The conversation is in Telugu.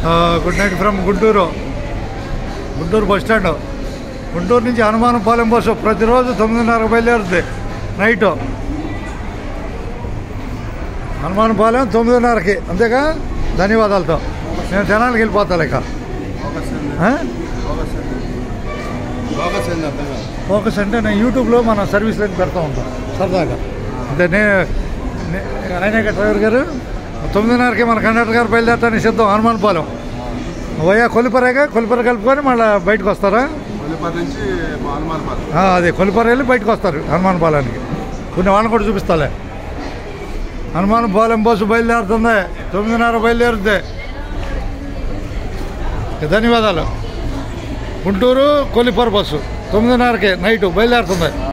Good night from Guntur Guntur bus stand Guntur నుంచి హనుమానపాలెం బస్సు ప్రతిరోజు తొమ్మిదిన్నరకు బయలుదేరుతుంది నైట్ హనుమానపాలెం తొమ్మిదిన్నరకి అంతేగా ధన్యవాదాలతో నేను జనానికి వెళ్ళిపోతాను ఇక ఆ? ఫోకస్ అంటే నేను యూట్యూబ్లో మన సర్వీస్ లైన్ పెడతా ఉంటాను సరదాగా అంటే నే నే- ఆయనే కదా డ్రైవర్ గారు తొమ్మిదిన్నరకి మన కండక్టర్ గారు బయలుదేరుతాను సిద్ధం హనుమానపాలెం పోయా కొలిపరేగా కొలిపర కలుపుకొని మళ్ళీ బయటకు వస్తారా కొల్లిపర్ నుంచి హనుమాన్పాలెం ఆ, అదే కొలిపర వెళ్ళి బయటకు వస్తారు హనుమానపాలెనికి కొన్ని వాళ్ళని కూడా చూపిస్తాలే హనుమానపాలెం బస్సు బయలుదేరుతుంది తొమ్మిదిన్నర బయలుదేరుతుంది ధన్యవాదాలు గుంటూరు కొలిపర బస్సు తొమ్మిదిన్నరకి నైట్ బయలుదేరుతుంది